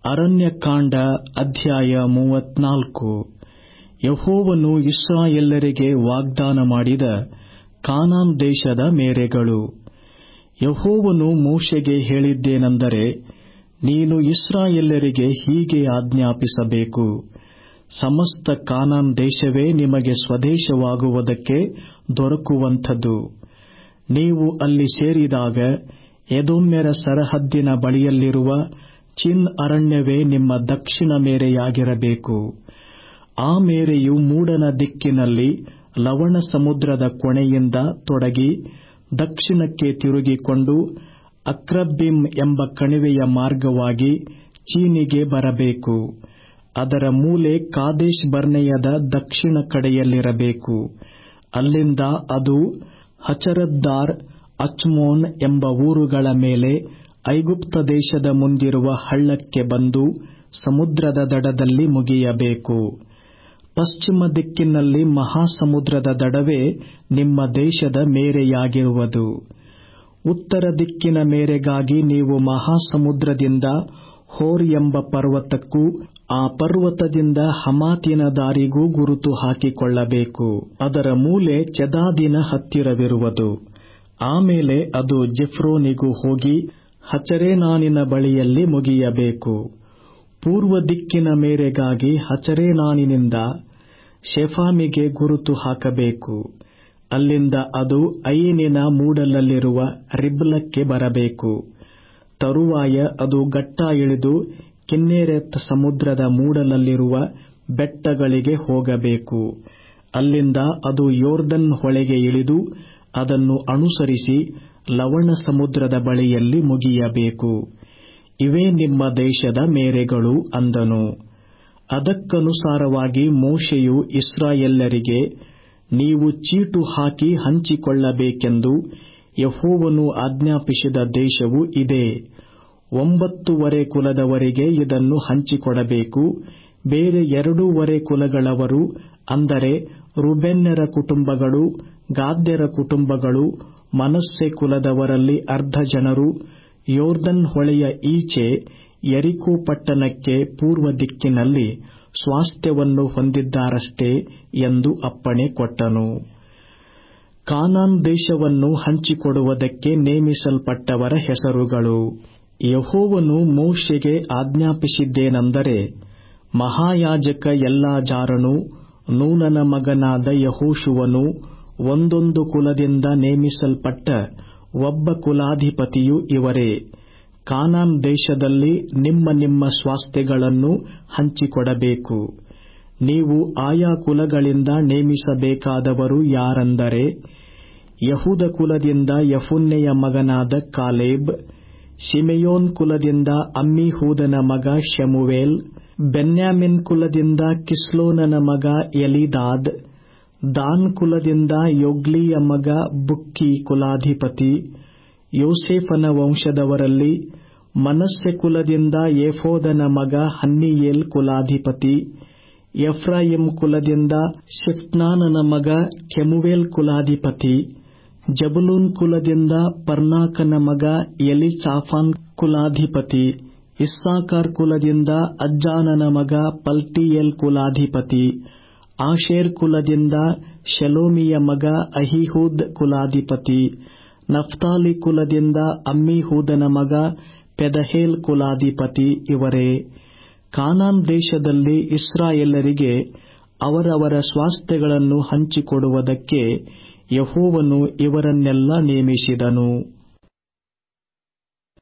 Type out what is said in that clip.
ಅರಣ್ಯಕಾಂಡ ಅಧ್ಯಾಯ ಮೂವತ್ನಾಲ್ಕು ಯೆಹೋವನು ಇಸ್ರಾಯೇಲ್ಯರಿಗೆ ವಾಗ್ದಾನ ಮಾಡಿದ ಕಾನಾನ್ ದೇಶದ ಮೇರೆಗಳು ಯೆಹೋವನು ಮೋಶೆಗೆ ಹೇಳಿದ್ದೇನೆಂದರೆ ನೀನು ಇಸ್ರಾಯೇಲ್ಯರಿಗೆ ಹೀಗೆ ಆಜ್ಞಾಪಿಸಬೇಕು ಸಮಸ್ತ ಕಾನಾನ್ ದೇಶವೇ ನಿಮಗೆ ಸ್ವದೇಶವಾಗುವುದಕ್ಕೆ ದೊರಕುವಂಥದು ನೀವು ಅಲ್ಲಿ ಸೇರಿದಾಗ ಎದೋಮ್ಯರ ಸರಹದ್ದಿನ ಬಳಿಯಲ್ಲಿರುವ ಚಿನ್ ಅರಣ್ಯವೇ ನಿಮ್ಮ ದಕ್ಷಿಣ ಮೇರೆಯಾಗಿರಬೇಕು ಆ ಮೇರೆಯು ಮೂಡಣ ದಿಕ್ಕಿನಲ್ಲಿ ಲವಣ ಸಮುದ್ರದ ಕೊನೆಯಿಂದ ತೊಡಗಿ ದಕ್ಷಿಣಕ್ಕೆ ತಿರುಗಿಕೊಂಡು ಅಕ್ರಬ್ಬೀಮ್ ಎಂಬ ಕಣಿವೆಯ ಮಾರ್ಗವಾಗಿ ಚೀನಿಗೆ ಬರಬೇಕು ಅದರ ಮೂಲೆ ಕಾದೇಶ್ ಬರ್ನೇಯದ ದಕ್ಷಿಣ ಕಡೆಯಲ್ಲಿರಬೇಕು ಅಲ್ಲಿಂದ ಅದು ಹಚರದ್ದಾರ್ ಅಚ್ಮೋನ್ ಎಂಬ ಊರುಗಳ ಮೇಲೆ ಐಗುಪ್ತ ದೇಶದ ಮುಂದಿರುವ ಹಳ್ಳಕ್ಕೆ ಬಂದು ಸಮುದ್ರದ ದಡದಲ್ಲಿ ಮುಗಿಯಬೇಕು ಪಶ್ಚಿಮ ದಿಕ್ಕಿನಲ್ಲಿ ಮಹಾಸಮುದ್ರದ ದಡವೇ ನಿಮ್ಮ ದೇಶದ ಮೇರೆಯಾಗಿರುವುದು ಉತ್ತರ ದಿಕ್ಕಿನ ಮೇರೆಗಾಗಿ ನೀವು ಮಹಾಸಮುದ್ರದಿಂದ ಹೋರ್ ಎಂಬ ಪರ್ವತಕ್ಕೂ ಆ ಪರ್ವತದಿಂದ ಹಮಾತಿನ ದಾರಿಗೂ ಗುರುತು ಹಾಕಿಕೊಳ್ಳಬೇಕು ಅದರ ಮೂಲೆ ಚೆದಾದಿನ ಹತ್ತಿರವಿರುವುದು ಆಮೇಲೆ ಅದು ಜಿಫ್ರೋನಿಗೂ ಹೋಗಿ ಹಚರೇನಾನಿನ ಬಳಿಯಲ್ಲಿ ಮುಗಿಯಬೇಕು ಪೂರ್ವ ದಿಕ್ಕಿನ ಮೇರೆಗಾಗಿ ಹಚರೇನಾನಿನಿಂದ ಶೆಫಾಮಿಗೆ ಗುರುತು ಹಾಕಬೇಕು ಅಲ್ಲಿಂದ ಅದು ಐನಿನ ಮೂಡಲಲ್ಲಿರುವ ರಿಬ್ಲಕ್ಕೆ ಬರಬೇಕು ತರುವಾಯ ಅದು ಗಟ್ಟಾ ಇಳಿದು ಕಿನ್ನೆರೆತ್ ಸಮುದ್ರದ ಮೂಡಲಲ್ಲಿರುವ ಬೆಟ್ಟಗಳಿಗೆ ಹೋಗಬೇಕು ಅಲ್ಲಿಂದ ಅದು ಯೋರ್ದನ್ ಹೊಳೆಗೆ ಇಳಿದು ಅದನ್ನು ಅನುಸರಿಸಿ ಲವಣ ಸಮುದ್ರದ ಬಳಿಯಲ್ಲಿ ಮುಗಿಯಬೇಕು ಇವೇ ನಿಮ್ಮ ದೇಶದ ಮೇರೆಗಳು ಅಂದನು ಅದಕ್ಕನುಸಾರವಾಗಿ ಮೋಶೆಯು ಇಸ್ರಾಯೇಲ್ಯರಿಗೆ ನೀವು ಚೀಟು ಹಾಕಿ ಹಂಚಿಕೊಳ್ಳಬೇಕೆಂದು ಯೆಹೋವನು ಆಜ್ಞಾಪಿಸಿದ ದೇಶವು ಇದೇ ಒಂಬತ್ತೂವರೆ ಕುಲದವರಿಗೆ ಇದನ್ನು ಹಂಚಿಕೊಡಬೇಕು ಬೇರೆ ಎರಡೂವರೆ ಕುಲಗಳವರು ಅಂದರೆ ರುಬೆನ್ಯರ ಕುಟುಂಬಗಳು ಗಾದ್ಯರ ಕುಟುಂಬಗಳು ಮನಸ್ಸೆ ಕುಲದವರಲ್ಲಿ ಅರ್ಧ ಜನರು ಯೋರ್ದನ್ ಹೊಳೆಯ ಈಚೆ ಯರಿಕೋ ಪಟ್ಟಣಕ್ಕೆ ಪೂರ್ವ ದಿಕ್ಕಿನಲ್ಲಿ ಸ್ವಾಸ್ಥ್ಯವನ್ನು ಹೊಂದಿದ್ದಾರಷ್ಟೇ ಎಂದು ಅಪ್ಪಣೆ ಕೊಟ್ಟನು ಕಾನಾನ್ ದೇಶವನ್ನು ಹಂಚಿಕೊಡುವುದಕ್ಕೆ ನೇಮಿಸಲ್ಪಟ್ಟವರ ಹೆಸರುಗಳು ಯೆಹೋವನು ಮೋಶೆಗೆ ಆಜ್ಞಾಪಿಸಿದ್ದೇನೆಂದರೆ ಮಹಾಯಾಜಕ ಎಲ್ಲಾಜಾರನು ನೂನನ ಮಗನಾದ ಯಹೋಶುವನು ಒಂದೊಂದು ಕುಲದಿಂದ ನೇಮಿಸಲ್ಪಟ್ಟ ಒಬ್ಬ ಕುಲಾಧಿಪತಿಯು ಇವರೇ ಕಾನಾನ್ ದೇಶದಲ್ಲಿ ನಿಮ್ಮ ನಿಮ್ಮ ಸ್ವಾಸ್ಥ್ಯಗಳನ್ನು ಹಂಚಿಕೊಡಬೇಕು ನೀವು ಆಯಾ ಕುಲಗಳಿಂದ ನೇಮಿಸಬೇಕಾದವರು ಯಾರೆಂದರೆ ಯಹುದ ಕುಲದಿಂದ ಯಫುನ್ನೆಯ ಮಗನಾದ ಕಾಲೇಬ್ ಶಿಮೆಯೋನ್ ಕುಲದಿಂದ ಅಮ್ಮಿಹೂದನ ಮಗ ಶೆಮುವೇಲ್ ಬೆನ್ಯಾಮಿನ್ ಕುಲದಿಂದ ಕಿಸ್ಲೋನನ ಮಗ ಎಲಿದಾದ್ ದಾನ್ ಕುಲದಿಂದ ಯೊಗ್ಲಿಯ ಮಗ ಬುಕ್ಕಿ ಕುಲಾಧಿಪತಿ ಯೋಸೇಫನ ವಂಶದವರಲ್ಲಿ ಮನಸ್ಸೆ ಕುಲದಿಂದ ಏಫೋದನ ಮಗ ಹನ್ನಿಯೇಲ್ ಕುಲಾಧಿಪತಿ ಎಫ್ರಾಯಿಂ ಕುಲದಿಂದ ಶಿಫ್ಟ್ನಾನನ ಮಗ ಕೆಮುವೇಲ್ ಕುಲಾಧಿಪತಿ ಜಬುಲೂನ್ ಕುಲದಿಂದ ಪರ್ನಾಕನ ಮಗ ಎಲಿಚಾಫಾನ್ ಕುಲಾಧಿಪತಿ ಇಸ್ಸಾಕಾರ್ ಕುಲದಿಂದ ಅಜ್ಜಾನನ ಮಗ ಪಲ್ಟಿಯೇಲ್ ಕುಲಾಧಿಪತಿ ಆಶೇರ್ ಕುಲದಿಂದ ಶೆಲೋಮಿಯ ಮಗ ಅಹಿಹೂದ್ ಕುಲಾಧಿಪತಿ ನಫ್ತಾಲಿ ಕುಲದಿಂದ ಅಮ್ಮಿಹೂದನ ಮಗ ಪೆದಹೇಲ್ ಕುಲಾಧಿಪತಿ ಇವರೇ ಕಾನಾನ್ ದೇಶದಲ್ಲಿ ಇಸ್ರಾಯೇಲರಿಗೆ ಅವರವರ ಸ್ವಾಸ್ಥ್ಯಗಳನ್ನು ಹಂಚಿಕೊಡುವುದಕ್ಕೆ ಯೆಹೋವನು ಇವರನ್ನೆಲ್ಲ ನೇಮಿಸಿದನು